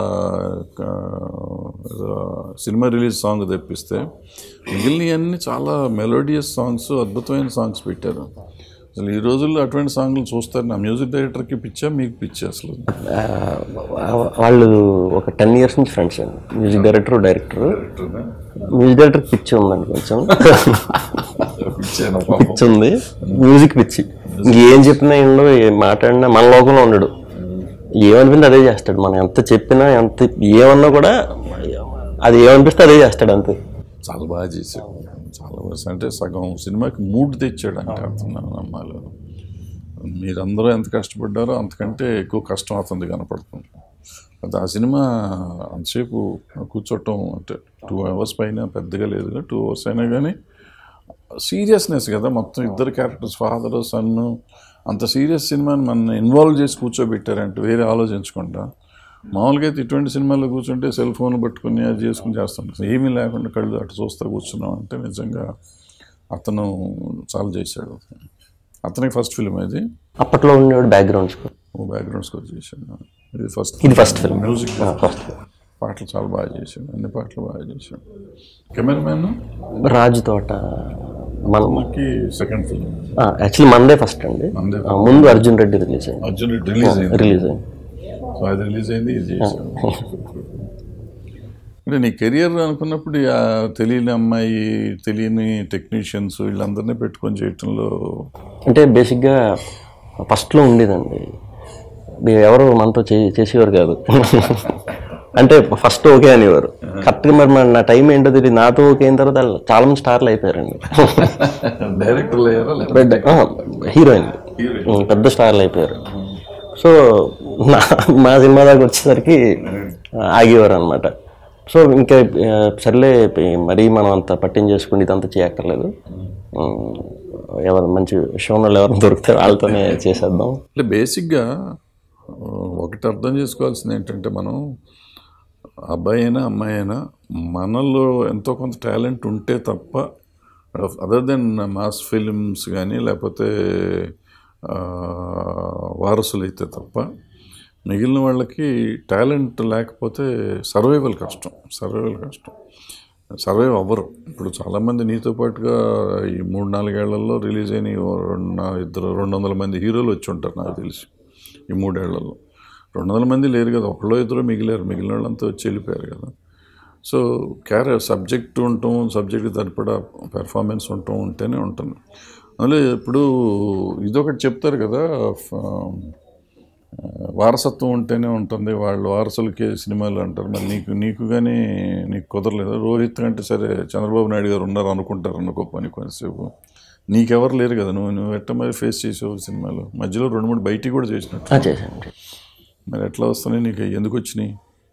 సినిమా రిలీజ్ సాంగ్ తెప్పిస్తే మిగిలినవన్నీ చాలా మెలోడియస్ సాంగ్స్ అద్భుతమైన సాంగ్స్ పెట్టారు అసలు ఈ రోజుల్లో అటువంటి సాంగ్లు చూస్తారు నా మ్యూజిక్ డైరెక్టర్కి పిచ్చా మీకు పిచ్చా అసలు ఆ, వాళ్ళు ఒక టెన్ ఇయర్స్ నుంచి ఫ్రెండ్స్ అండి music director director music director పిచ్చి ఉందండి కొంచెం పిచ్చేనా పాపం పిచ్చి ఉంది మ్యూజిక్ పిచ్చి ఇంకేం చెప్పినా ఏంటో ఏం మాట్లాడినా మన లోకంలో ఉండడు ఏమనిపింది అదే చేస్తాడు మనం ఎంత చెప్పినా ఎంత ఏమన్నా కూడా అది ఏమనిపిస్తే అదే చేస్తాడు అంతే చాలా బాగా చేశాడు చాలా బాగా అంటే సగం సినిమాకి మూడ్ తెచ్చాడు అంటే అర్థం నమ్మాలి మీరందరూ ఎంత కష్టపడ్డారో అంతకంటే ఎక్కువ కష్టం అవుతుంది కనపడుతుంది అది ఆ సినిమా అంతసేపు కూర్చోటం అంటే టూ అవర్స్ పైన పెద్దగా లేదు టూ అవర్స్ అయినా కానీ సీరియస్నెస్ కదా మొత్తం ఇద్దరు క్యారెక్టర్స్ ఫాదర్ సన్ను అంత సీరియస్ సినిమాని మన ఇన్వాల్వ్ చేసి కూర్చోబెట్టారంటే వేరే ఆలోచించకుండా మామూలుగా అయితే ఇటువంటి సినిమాల్లో కూర్చుంటే సెల్ ఫోన్ పట్టుకుని అది చేసుకుని చేస్తాం ఏమీ లేకుండా కళ్ళు అటు చూస్తూ కూర్చున్నాం అంటే నిజంగా అతను చాలా చేశాడు అతనికి ఫస్ట్ ఫిల్మ్ ఇది అప్పట్లో ఉండేవాడు బ్యాక్గ్రౌండ్ స్కోర్ ఓ బ్యాక్గ్రౌండ్ స్కోర్ చేశాడు ఇది ఫస్ట్ ఇది ఫస్ట్ ఫిల్మ్ మ్యూజిక్ ఫస్ట్ పాటలు చాలా బాగా చేశాడు అన్ని పాటలు బాగా చేశాడు కెమెరామ్యాన్ రాజు తోట మన కి సెకండ్ ఫిల్మ్ యాక్చువల్లీ మందే ఫస్ట్ అండి మందే ఆ, ముందు అర్జున్ రెడ్డి రిలీజ్ అయింది అర్జున్ రిలీజ్ అయింది రిలీజ్ అయింది సో అది రిలీజ్ అయింది ఇది చేశాను అంటే నీ కెరియర్ అనుకున్నప్పుడు ఆ తెలియని అమ్మాయి తెలియని టెక్నీషియన్స్ వీళ్ళందరినీ పెట్టుకొని చేయటంలో అంటే బేసిక్గా ఫస్ట్లో ఉండేదండి మీరు ఎవరు మనతో చే చేసేవారు కాదు అంటే ఫస్ట్ ఓకే అనేవారు కరెక్ట్గా మరి మన నా టైం ఏంటో తెలియదు నాతో ఓకే అయిన తర్వాత వాళ్ళు చాలా మంది స్టార్లు అయిపోయారండి డైరెక్టర్లు అయ్యారా పెద్ద హీరోయిన్ పెద్ద స్టార్లు అయిపోయారు సో నా మా సినిమా దాకా వచ్చేసరికి ఆగేవారు అనమాట సో ఇంకా ఆ, సర్లే మరీ మనం అంత పట్టించేసుకుని ఇదంతా చేయక్కర్లేదు ఉమ్, ఎవరు మంచి షోనోళ్ళు ఎవరు దొరికితే వాళ్ళతోనే చేసేద్దాం అంటే బేసిక్గా ఆ, ఒకటి అర్థం చేసుకోవాల్సింది ఏంటంటే మనం అబ్బాయి అయినా అమ్మాయి అయినా మనలో ఎంతో కొంత టాలెంట్ ఉంటే తప్ప అదర్ దెన్ మాస్ ఫిలిమ్స్ కానీ లేకపోతే ఆ, వారసులు అయితే తప్ప మిగిలిన వాళ్ళకి టాలెంట్ లేకపోతే సర్వైవల్ కష్టం సర్వైవల్ కష్టం సర్వైవ్ అవ్వరు ఇప్పుడు చాలామంది నీతో పాటుగా ఈ మూడు నాలుగేళ్లలో రిలీజ్ అయిన ఈ ఓ రెండు నా- ఇద్దరు రెండు వందల మంది హీరోలు వచ్చి ఉంటారు నాకు తెలిసి ఈ మూడేళ్లలో రెండు వందల మంది లేరు కదా ఒకళ్ళో ఇద్దరు మిగిలారు మిగిలిన వాళ్ళంతా వచ్చి వెళ్ళిపోయారు కదా సో క్యారె సబ్జెక్ట్ ఉండటం సబ్జెక్ట్ సరిపడా పెర్ఫార్మెన్స్ ఉండటం ఉంటేనే ఉంటుంది అందులో ఇప్పుడు ఇదొకటి చెప్తారు కదా ఫ- వారసత్వం ఉంటేనే ఉంటుంది వాళ్ళు వారసులకే సినిమాలు అంటారు మరి నీకు నీకు కానీ నీకు కుదరలేదు రోహిత్ అంటే సరే చంద్రబాబు నాయుడు గారు ఉన్నారు అనుకుంటారు అనుకో పని కొంతసేపు నీకెవరు లేరు కదా నువ్వు నువ్వు ఎట్ట మరి ఫేస్ చేసావు సినిమాలు మధ్యలో రెండు మూడు బయటికి కూడా చేసినట్టు ఆ, చేశాను మరి ఎట్లా వస్తున్నాయి నీకు ఎందుకు వచ్చినాయి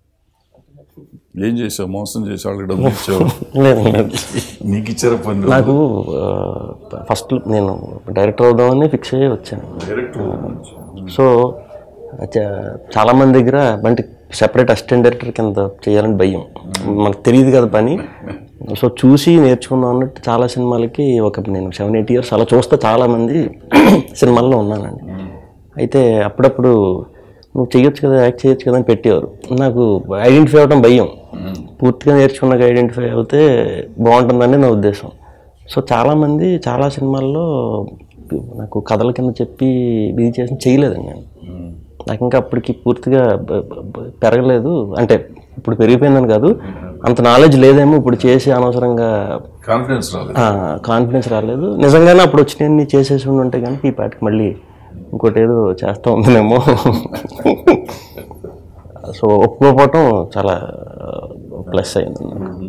ఏం చేసావు మోసం చేసి వాళ్ళకి డబ్బులు ఇచ్చావు లేదు లేదు నీకు ఇచ్చారా పని నాకు ఫస్ట్ నేను డైరెక్టర్ అవుదామని ఫిక్స్ అయ్యి వచ్చాను సో చ- చాలా మంది దగ్గర అంటే సెపరేట్ అసిస్టెంట్ డైరెక్టర్ కింద చేయాలని భయం మనకు తెలియదు కదా పని సో చూసి నేర్చుకుందాం అన్నట్టు చాలా సినిమాలకి ఒక నేను సెవెన్ ఎయిట్ ఇయర్స్ అలా చూస్తే చాలా మంది సినిమాల్లో ఉన్నానండి అయితే అప్పుడప్పుడు నువ్వు చేయొచ్చు కదా యాక్ట్ చేయొచ్చు కదా అని పెట్టేవారు నాకు ఐడెంటిఫై అవ్వడం భయం పూర్తిగా నేర్చుకున్నాక ఐడెంటిఫై అవుతే బాగుంటుందని నా ఉద్దేశం సో చాలామంది చాలా సినిమాల్లో నాకు కథల కింద చెప్పి ఇది చేసి చేయలేదండి నేను నాకు ఇంకా అప్పటికి పూర్తిగా బ- బ- బ- పెరగలేదు అంటే ఇప్పుడు పెరిగిపోయిందని కాదు అంత నాలెడ్జ్ లేదేమో ఇప్పుడు చేసి అనవసరంగా కాన్ఫిడెన్స్ రాలేదు కాన్ఫిడెన్స్ రాలేదు నిజంగానే అప్పుడు వచ్చినన్ని చేసేసి ఉండి ఉంటే కనుక ఈ పాటికి మళ్ళీ ఇంకోటి ఏదో చేస్తూ ఉందనేమో సో ఒప్పుకోకపోవటం చాలా ప్లస్ అయింది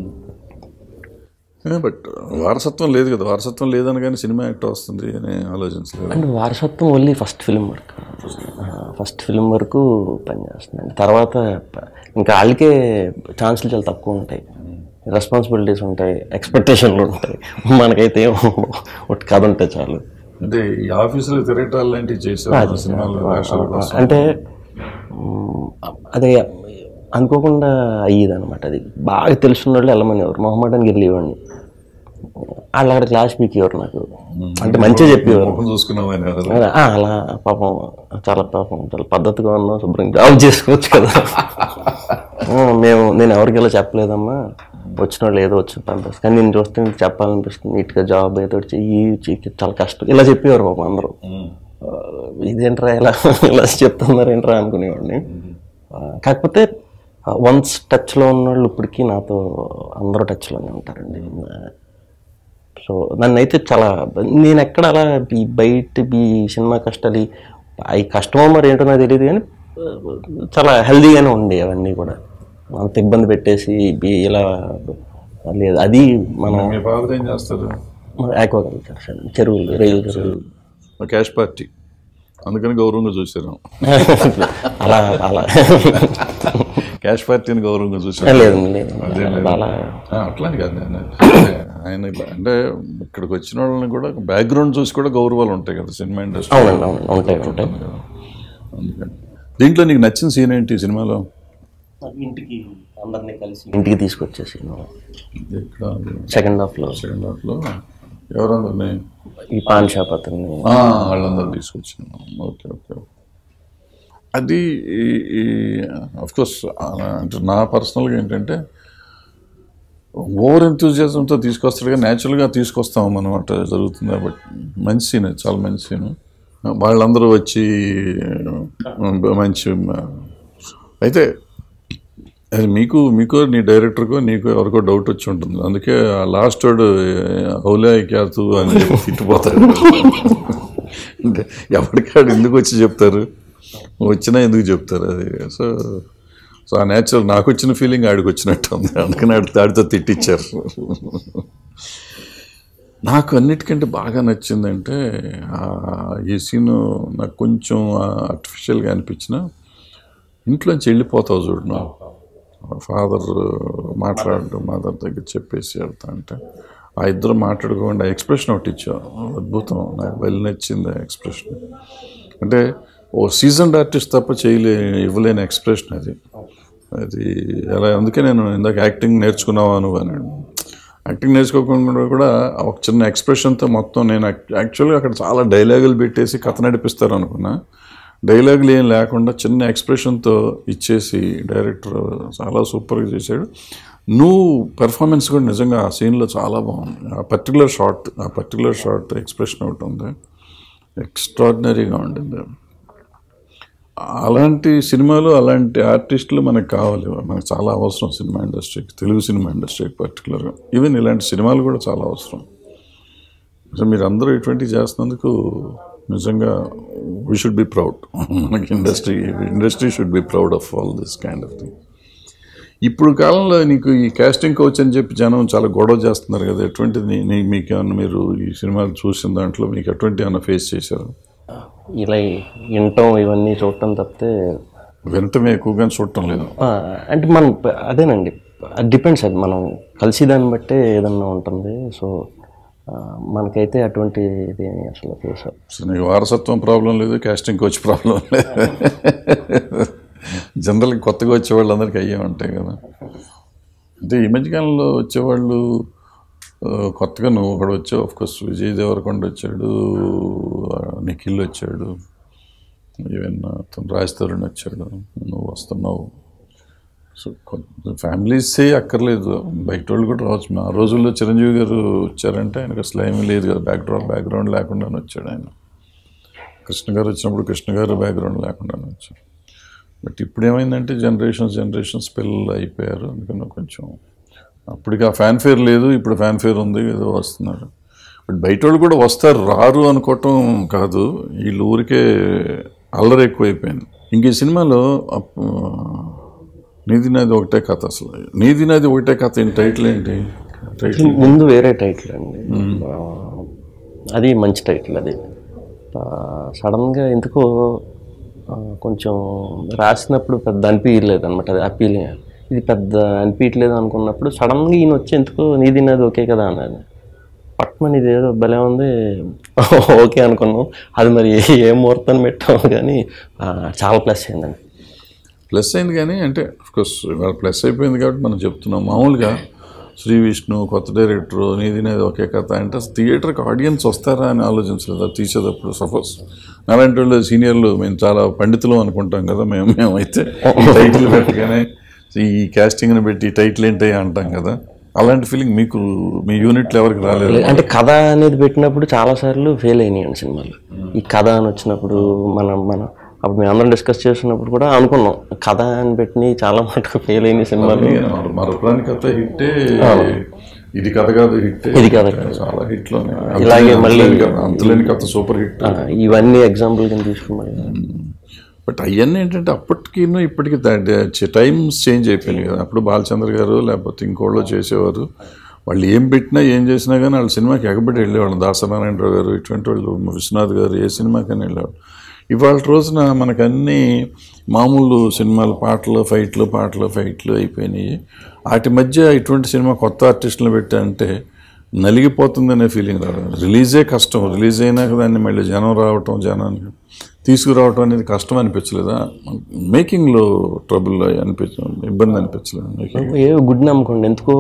నాకు బట్ వారసత్వం లేదు కదా వారసత్వం లేదని కానీ సినిమా యాక్ట్ వస్తుంది అని ఆలోచించలేదు అండ్ వారసత్వం only first film work first film వరకు పనిచేస్తుందండి తర్వాత ప- ఇంకా వాళ్ళకే ఛాన్సులు చాలా తక్కువ ఉంటాయి రెస్పాన్సిబిలిటీస్ ఉంటాయి ఎక్స్పెక్టేషన్లు ఉంటాయి మనకైతే ఏం ఉండవు. ఒకటి కథ ఉంటే చాలు అంటే ఈ ఆఫీసులో తిరగటాలు లాంటివి చేశారు సినిమాలు వేషాల కోసం అంటే మ్, అదే అనుకోకుండా అయ్యేది అనమాట అది బాగా తెలుసున్న వాళ్ళు వెళ్ళమనేవారు మొహమ్మదానికి వెళ్ళేవాడిని వాళ్ళు అక్కడ క్లాస్ పీకేవారు నాకు అంటే మంచిగా చెప్పేవారు ముఖం చూసుకున్నామని అలా ఆ, అలా పాపం చాలా పాపం చాలా పద్ధతిగా ఉన్నాం శుభ్రం జాబ్ చేసుకోవచ్చు కదా ఆ, మేము నేను ఎవరికి ఇలా చెప్పలేదమ్మా వచ్చిన వాళ్ళు ఏదో వచ్చి పంపిస్తాను కానీ నేను చూస్తే నీకు చెప్పాలనిపిస్తుంది నీట్గా జాబ్ ఏదో ఒకటి చెయ్యి చెయ్యి, చాలా కష్టం ఇలా చెప్పేవారు పాపం అందరూ ఆ, ఇదేంట్రా ఇలా ఇలా చెప్తున్నారు ఏంట్రా అనుకునేవాడిని ఆ, కాకపోతే వన్స్ టచ్లో ఉన్న వాళ్ళు ఇప్పటికీ నాతో అందరూ టచ్లోనే ఉంటారండి సో నన్ను అయితే చాలా నేను ఎక్కడ అలా ఈ బయట ఈ సినిమా కష్టాలు ఈ- అవి కష్టమో మరి ఏంటో నాకు తెలియదు కానీ ఆ, చాలా హెల్దీగానే ఉండే అవన్నీ కూడా అంత ఇబ్బంది పెట్టేసి ఈ- ఇలా లేదు అది మనం మీ ఫాదర్ ఏం చేస్తారు ఆక్వాకల్చర్ చెరువులు రైలు చెరువులు క్యాష్ పార్టీ అందుకని గౌరవంగా చూసారు అలా అలా క్యాష్ పార్టీని గౌరవంగా చూసారు లేదు లేదు అలా ఆ, అట్లానే కాదు నేను ఆయన ఇలా- అంటే ఇక్కడికి వచ్చిన వాళ్ళని కూడా బ్యాక్గ్రౌండ్ చూసి కూడా గౌరవాలు ఉంటాయి కదా సినిమా ఇండస్ట్రీ అవునండి అవునండి ఉంటాయి ఉంటాయి అందుకని దీంట్లో నీకు నచ్చిన సీన్ ఏంటి ఈ సినిమాలో ఇంటికి అందరినీ కలిసి ఇంటికి తీసుకొచ్చేసి ఇక్కడ సెకండ్ హాఫ్లో సెకండ్ హాఫ్లో ఎవరందరినీ ఈ పాన్ షాప్ అతన్ని ఆ, వాళ్ళందరూ తీసుకొచ్చాను ఓకే ఓకే అది కోర్స్ అంటే నా పర్సనల్గా ఏంటంటే ఓవర్ ఎంతూజియాజంతో తీసుకొస్తాడు కానీ న్యాచురల్గా తీసుకొస్తాం మనం అట్లా జరుగుతుంది కాబట్టి మంచి సీన్ అది, చాలా మంచి సీన్ వాళ్ళందరూ వచ్చి మంచి అయితే అది మీకు మీకు నీ డైరెక్టర్కో నీకు ఎవరికో డౌట్ వచ్చి ఉంటుంది అందుకే ఆ లాస్ట్ వాడు హౌలే క్యాతు అని చెప్పి తిట్టిపోతాడు అంటే ఎవరికాడు ఎందుకు వచ్చి చెప్తారు వచ్చినా ఎందుకు చెప్తారు అది సో సో ఆ నేచురల్ నాకు వచ్చిన ఫీలింగ్ ఆడికి వచ్చినట్టు ఉంది అందుకని ఆడి ఆడితో తిట్టించారు నాకు అన్నిటికంటే బాగా నచ్చిందంటే ఆ, ఈ సీన్ నాకు కొంచెం ఆర్టిఫిషియల్గా అనిపించిన ఇంట్లోంచి వెళ్ళిపోతావు చూడు నువ్వు ఫాదర్ మాట్లాడడం మదర్ దగ్గర చెప్పేసి వెళ్తా అంటే ఆ ఇద్దరు మాట్లాడుకోండి ఆ ఎక్స్ప్రెషన్ ఒకటి ఇచ్చావు అద్భుతం నాకు వెళ్ళి నచ్చింది ఆ ఎక్స్ప్రెషన్ అంటే ఓ సీజన్డ్ ఆర్టిస్ట్ తప్ప చేయలే ఇవ్వలేని ఎక్స్ప్రెషన్ అది అది అలా అందుకే నేను ఇందాక యాక్టింగ్ నేర్చుకున్నావా నువ్వు అన్నాడు యాక్టింగ్ నేర్చుకోకుండా కూడా ఒక చిన్న ఎక్స్ప్రెషన్తో మొత్తం నేను యాక్చువల్గా అక్కడ చాలా డైలాగులు పెట్టేసి కథ నడిపిస్తారు అనుకున్నా డైలాగులు ఏం లేకుండా చిన్న ఎక్స్ప్రెషన్తో ఇచ్చేసి డైరెక్టర్ చాలా సూపర్గా చేశాడు నువ్వు పెర్ఫార్మెన్స్ కూడా నిజంగా ఆ సీన్లో చాలా బాగుంది ఆ పర్టికులర్ షార్ట్ ఆ పర్టికులర్ షార్ట్ ఎక్స్ప్రెషన్ ఒకటి ఉంది ఎక్స్ట్రాడినరీగా ఉండింది అలాంటి సినిమాలు అలాంటి ఆర్టిస్టులు మనకు కావాలి మనకు చాలా అవసరం సినిమా ఇండస్ట్రీకి తెలుగు సినిమా ఇండస్ట్రీకి పర్టికులర్గా ఈవెన్ ఇలాంటి సినిమాలు కూడా చాలా అవసరం సో మీరు అందరూ ఇటువంటి చేస్తున్నందుకు నిజంగా వీ షుడ్ బి ప్రౌడ్ మనకి industry industry should be proud of all this kind of thing ఇప్పుడు కాలంలో నీకు ఈ కాస్టింగ్ కోచ్ అని చెప్పి జనం చాలా గొడవ చేస్తున్నారు కదా ఎటువంటిది నీ- మీకు ఏమన్నా మీరు ఈ సినిమాలు చూసిన దాంట్లో మీకు ఎటువంటి ఏమైనా ఫేస్ చేశారు ఇలా వినటం ఇవన్నీ చూడటం తప్పితే వినటమే ఎక్కువగా చూడటం లేదు ఆ, అంటే మనం ప- అదేనండి అది డిపెండ్స్ అది మనం కలిసి దాన్ని బట్టే ఏదన్నా ఉంటుంది సో ఆ, మనకైతే అటువంటి ఇది అసలు ఫేస్ సో నీకు వారసత్వం ప్రాబ్లం లేదు కాస్టింగ్ కోచ్ ప్రాబ్లం లేదు జనరల్గా కొత్తగా వచ్చే వాళ్ళందరికీ అయ్యే ఉంటాయి కదా అంటే ఈ మధ్యకాలంలో వచ్చేవాళ్ళు ఆ, కొత్తగా నువ్వు ఒకడు వచ్చావు ఆఫ్కోర్స్ విజయ్ దేవరకొండ వచ్చాడు ఆ, నిఖిల్ వచ్చాడు ఈవెన్ అతను రాజ్ తరుణ్ వచ్చాడు నువ్వు వస్తున్నావు సో ఫ్యామిలీసే అక్కర్లేదు బయట వాళ్ళు కూడా రావచ్చు ఆ రోజుల్లో చిరంజీవి గారు వచ్చారంటే ఆయనకు అసలు ఏమీ లేదు కదా బ్యాక్డ్రాప్ బ్యాక్గ్రౌండ్ లేకుండానే వచ్చాడు ఆయన కృష్ణ గారు వచ్చినప్పుడు కృష్ణ గారు బ్యాక్గ్రౌండ్ లేకుండానే వచ్చాడు బట్ ఇప్పుడు ఏమైందంటే జనరేషన్స్ జనరేషన్స్ పిల్లలు అయిపోయారు అందుకని కొంచెం అప్పటికి ఆ ఫ్యాన్ ఫేర్ లేదు ఇప్పుడు ఫ్యాన్ ఫేర్ ఉంది ఏదో వస్తున్నారు బట్ బయట వాళ్ళు కూడా వస్తారు రారు అనుకోవటం కాదు వీళ్ళు ఊరికే అల్లరి ఎక్కువైపోయింది ఇంక ఈ సినిమాలో అప్- నీది నాది ఒకటే కథ అసలు నీది నాది ఒకటే కథ ఏంటి టైటిల్ ఏంటి టైటిల్ ముందు వేరే టైటిల్ అండి ఆ, అది మంచి టైటిల్ అది సడన్గా ఎందుకో ఆ, కొంచెం రాసినప్పుడు పెద్ద అనిపించలేదు అనమాట అది అప్పీల్ ఇది పెద్ద అనిపించలేదు అనుకున్నప్పుడు సడన్గా ఈయన వచ్చి ఎందుకో నీది నాది ఓకే కదా అన్నది పట్మని ఇది ఏదో భలే ఉంది ఓకే అనుకున్నాం అది మరి ఏ ముహూర్తాన్ని పెట్టాము కానీ ఆ, చాలా ప్లస్ అయిందండి ప్లస్ అయింది కానీ అంటే కోర్స్ ఇవాళ ప్లస్ అయిపోయింది కాబట్టి మనం చెప్తున్నాం మామూలుగా శ్రీ విష్ణు కొత్త డైరెక్టర్ నీది నాది ఒకే కథ అంటే అసలు థియేటర్కి ఆడియన్స్ వస్తారా అని ఆలోచించలేదు అది తీసేటప్పుడు సపోజ్ అలాంటి వాళ్ళు సీనియర్లు మేము చాలా పండితులు అనుకుంటాం కదా మేము మేమైతే ఈ టైటిల్ పెట్టగానే ఈ కాస్టింగ్ని పెట్టి ఈ టైటిల్ ఏంటి అంటాం కదా అలాంటి ఫీలింగ్ మీకు మీ యూనిట్లు ఎవరికి రాలేదు అంటే కథ అనేది పెట్టినప్పుడు చాలా సార్లు ఫెయిల్ అయినాయండి సినిమాలు ఈ కథ అని వచ్చినప్పుడు మనం మనం అప్పుడు మేము అందరం డిస్కస్ చేస్తున్నప్పుడు కూడా అనుకున్నాం కథ అని పెట్టి చాలా మటుకు ఫెయిల్ అయిన సినిమాలు మరపురాని కథ హిట్టే ఇది కథ కాదు హిట్ ఇది కథ చాలా హిట్లోనే ఇలాగే మళ్ళీ- అంతలేని కథ సూపర్ హిట్ ఆ, ఇవన్నీ ఎగ్జాంపుల్ కింద తీసుకున్నాం బట్ అవన్నీ ఏంటంటే అప్పటికిను ఇప్పటికి టైమ్స్ చేంజ్ అయిపోయినాయి కదా అప్పుడు బాలచంద్ర గారు లేకపోతే ఇంకోళ్ళు చేసేవారు వాళ్ళు ఏం పెట్టినా ఏం చేసినా కానీ వాళ్ళ సినిమాకి ఎగబడి వెళ్ళేవాళ్ళు దాసనారాయణరావు గారు ఇటువంటి వాళ్ళు విశ్వనాథ్ గారు ఏ సినిమాకైనా వెళ్ళేవాళ్ళు ఇవాళ రోజున మనకు అన్ని మామూలు సినిమాలు పాటలు ఫైట్లు పాటలు ఫైట్లు అయిపోయినాయి వాటి మధ్య ఇటువంటి సినిమా కొత్త ఆర్టిస్టులు పెట్టారంటే నలిగిపోతుందనే ఫీలింగ్ రావడం రిలీజే కష్టం రిలీజ్ అయినాక దాన్ని మళ్ళీ జనం రావటం జనానికి తీసుకురావటం అనేది కష్టం అనిపించలేదా మేకింగ్లో ట్రబుల్ అనిపించ ఇబ్బంది అనిపించలేదు మేకింగ్ ఏ గుడ్ నమ్మకండి ఎందుకో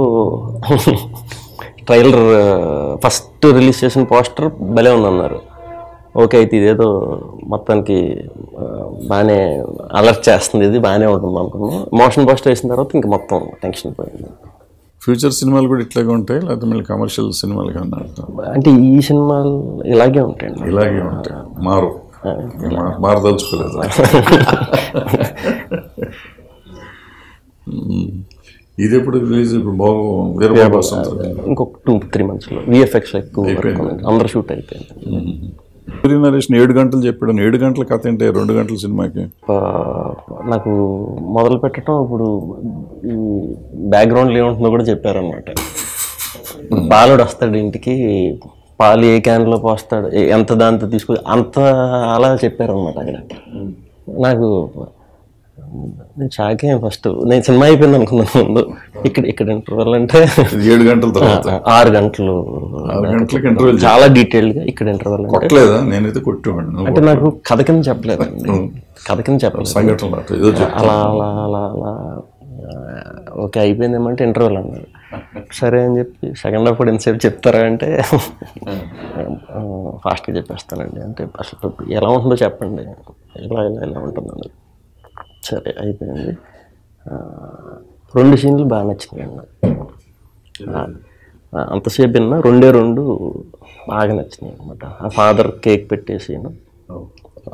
ట్రైలర్ ఫస్ట్ రిలీజ్ చేసిన పోస్టర్ భలే ఉందన్నారు ఓకే అయితే ఇదేదో మొత్తానికి ఆ, బాగానే అలర్ట్ చేస్తుంది ఇది బాగానే ఉంటుంది అనుకున్నాం మోషన్ పోస్టర్ వేసిన తర్వాత ఇంకా మొత్తం టెన్షన్ పోయింది ఫ్యూచర్ సినిమాలు కూడా ఇట్లాగే ఉంటాయి లేకపోతే మళ్ళీ కమర్షియల్ సినిమాలు కన్నా అంటే ఈ సినిమాలు ఇలాగే ఉంటాయండి ఇలాగే ఉంటాయి మారు మా- మారదలుచుకోలేదు ఉమ్. ఇది ఎప్పుడు రిలీజ్ ఇప్పుడు బాగు వీరబాబు వస్తుంది ఇంకొక టూ త్రీ మంత్స్లో విఎఫ్ఎక్స్ ఎక్కువ work ఉంది. అందరూ షూట్ అయిపోయింది సూర్య నరేష్ ఏడు గంటలు చెప్పాడు ఏడు గంటల కథ ఏంటి రెండు గంటల సినిమాకి ఆ, నాకు మొదలు పెట్టడం ఇప్పుడు ఈ బ్యాక్గ్రౌండ్లో ఏముంటుందో కూడా చెప్పారనమాట బాలుడు వస్తాడు ఇంటికి పాలు ఏ క్యాన్లో పోస్తాడు ఏ- ఎంత దాంతో తీసుకు అంత అలా చెప్పారనమాట అక్కడ నాకు నేను షాక్ అయ్యాను ఫస్ట్ నేను సినిమా అయిపోయింది అనుకున్నాను ముందు ఇక్కడ ఇక్కడ ఇంటర్వెల్ అంటే ఇది ఏడు గంటల తర్వాత ఆరు గంటలు ఆరు గంటలకి ఇంటర్వ్యూ చాలా డీటెయిల్గా ఇక్కడ ఇంటర్వెల్ అంటే కొట్టలేదా నేనైతే కొట్టేవాడిని అంటే నాకు కథ కింద చెప్పలేదండి కథ కింద చెప్పలేదు సంఘటనలు అట్లా ఏదో చెప్తా అలా అలా అలా అలా ఆ, ఓకే అయిపోయిందేమంటే ఇంటర్వెల్ అన్నారు సరే అని చెప్పి సెకండ్ హాఫ్ కూడా ఎంతసేపు చెప్తారా అంటే ఫాస్ట్గా చెప్పేస్తానండి అంటే అసలు ఇప్పుడు ఎలా ఉంటుందో చెప్పండి ఇలా ఇలా ఇలా ఉంటుందండి సరే అయిపోయింది ఆ, రెండు సీన్లు బాగా నచ్చినాయి నాకు ఆ, అంతసేపు విన్నా రెండే రెండు బాగా నచ్చినాయి అనమాట ఆ ఫాదర్ కేక్ పెట్టేసి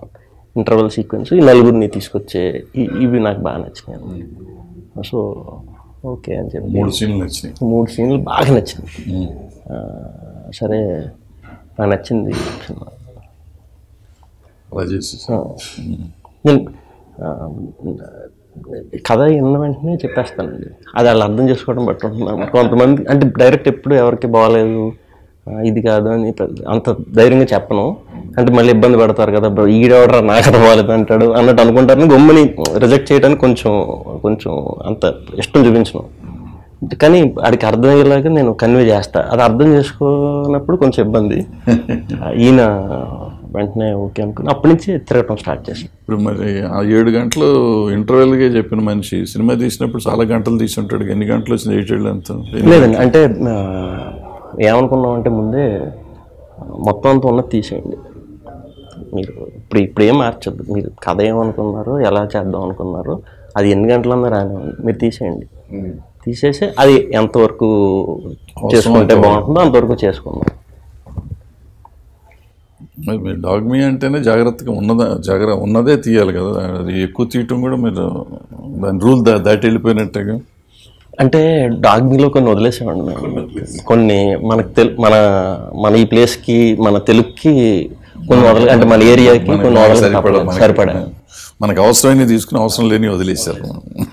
ఇంటర్వల్ సీక్వెన్స్ ఈ నలుగురిని తీసుకొచ్చే ఈ- ఇవి నాకు బాగా నచ్చినాయి సో ఓకే అని చెప్పి మూడు సీన్లు నచ్చినాయి మూడు సీన్లు బాగా నచ్చింది ఉమ్. ఆ, సరే నాకు నచ్చింది సినిమా అలా చేసి ఆ, నేను ఆ, కథ విన్న వెంటనే చెప్పేస్తానండి అది వాళ్ళు అర్థం చేసుకోవడం బట్టి ఉంటుంది కొంతమంది అంటే డైరెక్ట్ ఎప్పుడు ఎవరికి బాగాలేదు ఆ, ఇది కాదు అని పెద్ద- అంత ధైర్యంగా చెప్పను అంటే మళ్ళీ ఇబ్బంది పడతారు కదా బ్రో ఈడెవడరా నాకు కథ బాగాలేదు అంటాడు అన్నట్టు అనుకుంటారని గమ్ముని రిజెక్ట్ చేయడానికి కొంచెం కొంచెం అంత ఇష్టం చూపించను కానీ వాడికి అర్థమయ్యేలాగా నేను కన్వే చేస్తా అది అర్థం చేసుకున్నప్పుడు కొంచెం ఇబ్బంది ఆ, ఈయన వెంటనే ఓకే అనుకుని అప్పటి నుంచి తిరగటం స్టార్ట్ చేశాను ఇప్పుడు మరి ఆ ఏడు గంటలు ఇంటర్వెల్గా చెప్పిన మనిషి సినిమా తీసినప్పుడు చాలా గంటలు తీసి ఉంటాడు ఎన్ని గంటలు వచ్చింది ఎయిట్ ఏళ్ళు ఎంత లేదండి అంటే ఆ, ఏమనుకున్నాం అంటే ముందే ఆ, మొత్తం అంతా ఉన్నది తీసేయండి మీరు ఇప్పుడు ఇప్పుడు ఏం మార్చద్దు మీరు కథ ఏమనుకున్నారో ఎలా చేద్దాం అనుకున్నారో అది ఎన్ని గంటలన్నా రానివ్వండి మీరు తీసేయండి తీసేసి అది ఎంతవరకు చేసుకుంటే బాగుంటుందో అంతవరకు చేసుకుందాం మరి మీరు డాగ్ మీ అంటేనే జాగ్రత్తగా ఉన్నదా జాగ్రత్త ఉన్నదే తీయాలి కదా అది ఎక్కువ తీయటం కూడా మీరు దాని రూల్ దా దాటి వెళ్ళిపోయినట్టుగా అంటే డాగ్ మీలో కొన్ని వదిలేసామండి మేము కొన్ని మనకు తెలు మన మన ఈ ప్లేస్కి మన తెలుగుకి కొన్ని వదల అంటే మన ఏరియాకి కొన్ని వదల సరిపడా మనకి. సరిపడా మనకు అవసరమైన తీసుకుని అవసరం లేని వదిలేశారు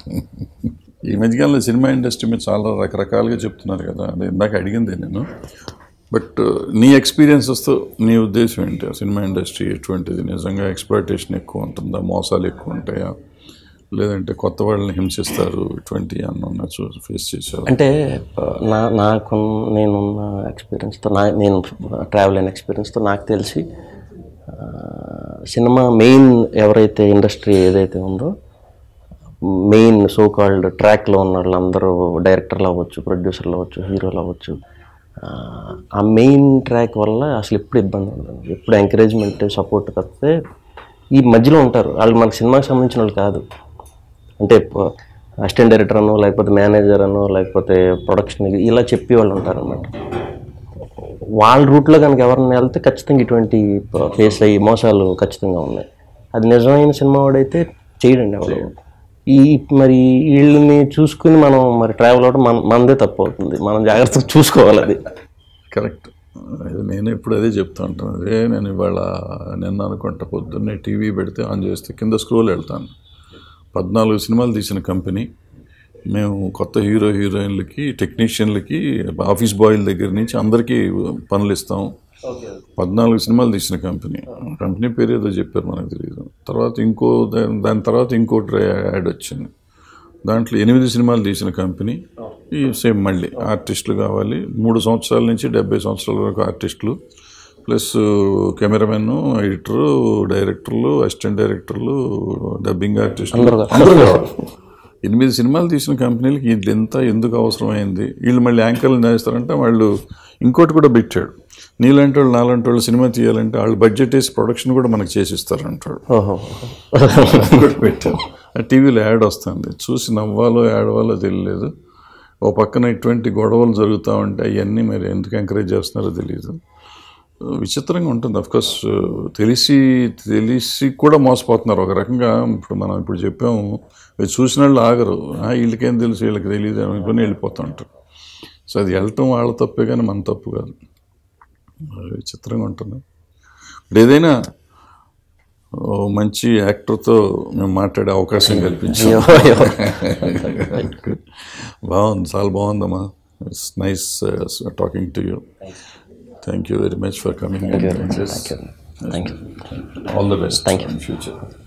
ఈ మధ్యకాలంలో సినిమా ఇండస్ట్రీ మీద చాలా రకరకాలుగా చెప్తున్నారు కదా అది ఇందాక అడిగింది నేను బట్ నీ ఎక్స్పీరియన్సెస్తో నీ ఉద్దేశం ఏంటి ఆ సినిమా ఇండస్ట్రీ ఎటువంటిది నిజంగా ఎక్స్ప్లాయిటేషన్ ఎక్కువ ఉంటుందా మోసాలు ఎక్కువ ఉంటాయా లేదంటే కొత్త వాళ్ళని హింసిస్తారు ఇటువంటి అన్న చూ ఫేస్ చేశారు అంటే ఆ, నా నాకు నేనున్న ఎక్స్పీరియన్స్తో నా నేను ట్రావెల్ అయిన ఎక్స్పీరియన్స్తో నాకు తెలిసి ఆ, సినిమా మెయిన్ ఎవరైతే ఇండస్ట్రీ ఏదైతే ఉందో మెయిన్ సో కాల్డ్ ట్రాక్లో ఉన్న వాళ్ళందరూ డైరెక్టర్లు అవ్వచ్చు ప్రొడ్యూసర్లు అవ్వచ్చు హీరోలు అవ్వచ్చు ఆ, ఆ మెయిన్ ట్రాక్ వల్ల అసలు ఎప్పుడు ఇబ్బంది ఉండదు ఎప్పుడు ఎంకరేజ్మెంట్ సపోర్ట్ తప్పితే ఈ మధ్యలో ఉంటారు వాళ్ళు మనకు సినిమాకి సంబంధించిన వాళ్ళు కాదు అంటే అసిస్టెంట్ డైరెక్టర్ అనో లేకపోతే మేనేజర్ అనో లేకపోతే ప్రొడక్షన్ ఇలా చెప్పి వాళ్ళు ఉంటారు అనమాట వాళ్ళ రూట్లో కనుక ఎవరైనా వెళ్తే ఖచ్చితంగా ఇటువంటి ఫేస్ అయ్యి మోసాలు ఖచ్చితంగా ఉన్నాయి అది నిజమైన సినిమా వాడైతే చేయడండి ఎవరు ఈ మరి వీళ్ళని చూసుకుని మనం మరి ట్రావెల్ అవడం మన మనదే తప్పు అవుతుంది మనం జాగ్రత్తగా చూసుకోవాలి అది కరెక్ట్ అది నేను ఎప్పుడు అదే చెప్తా ఉంటాను అదే నేను ఇవాళ నిన్న అనుకుంటా పొద్దున్నే టీవీ పెడితే ఆన్ చేస్తే కింద స్క్రోల్ వెళ్తాను పద్నాలుగు సినిమాలు తీసిన కంపెనీ మేము కొత్త హీరో హీరోయిన్లకి టెక్నీషియన్లకి ఆఫీస్ బాయ్ల దగ్గర నుంచి అందరికీ పనులు ఇస్తాం పద్నాలుగు సినిమాలు తీసిన కంపెనీ కంపెనీ పేరు ఏదో చెప్పారు మనకు తెలియదు తర్వాత ఇంకో దాని దాని తర్వాత ఇంకోటి యాడ్ వచ్చింది దాంట్లో ఎనిమిది సినిమాలు తీసిన కంపెనీ ఈ సేమ్ మళ్ళీ ఆర్టిస్టులు కావాలి మూడు సంవత్సరాల నుంచి డెబ్బై సంవత్సరాల వరకు ఆర్టిస్టులు ప్లస్ కెమెరామెన్ ఎడిటరు డైరెక్టర్లు అసిస్టెంట్ డైరెక్టర్లు డబ్బింగ్ ఆర్టిస్టులు అందరూ కావాలి ఎనిమిది సినిమాలు తీసిన కంపెనీలకి ఇది ఎంత ఎందుకు అవసరమైంది వీళ్ళు మళ్ళీ యాంకర్లు చేస్తారంటే వాళ్ళు ఇంకోటి కూడా పెట్టాడు నీలాంటి వాళ్ళు నాలాంటి వాళ్ళు సినిమా తీయాలంటే వాళ్ళు బడ్జెట్ వేసి ప్రొడక్షన్ కూడా మనకు చేసిస్తారు అంటాడు ఓహో కూడా పెట్టారు ఆ టీవీలో యాడ్ వస్తుంది చూసి నవ్వాలో ఏడవాలో తెలియలేదు ఓ పక్కన ఇటువంటి గొడవలు జరుగుతూ ఉంటాయి అవన్నీ మరి ఎందుకు ఎంకరేజ్ చేస్తున్నారో తెలియదు విచిత్రంగా ఉంటుంది అఫ్కోర్స్ తెలిసి తెలిసి కూడా మోసపోతున్నారు ఒక రకంగా ఇప్పుడు మనం ఇప్పుడు చెప్పాము ఇది చూసిన వాళ్ళు ఆగరు "ఆ, వీళ్ళకేం తెలుసు వీళ్ళకి తెలియదు అనుకుని వెళ్ళిపోతూ ఉంటారు సో అది వెళ్ళటం వాళ్ళ తప్పే కానీ మన తప్పు కాదు అది విచిత్రంగా ఉంటుంది ఇప్పుడు ఏదైనా ఓ మంచి యాక్టర్తో మేము మాట్లాడే అవకాశం కల్పించాం బాగుంది చాలా బాగుందమ్మా it's nice talking to you thank you very much for coming thank you all the best Thank you. Future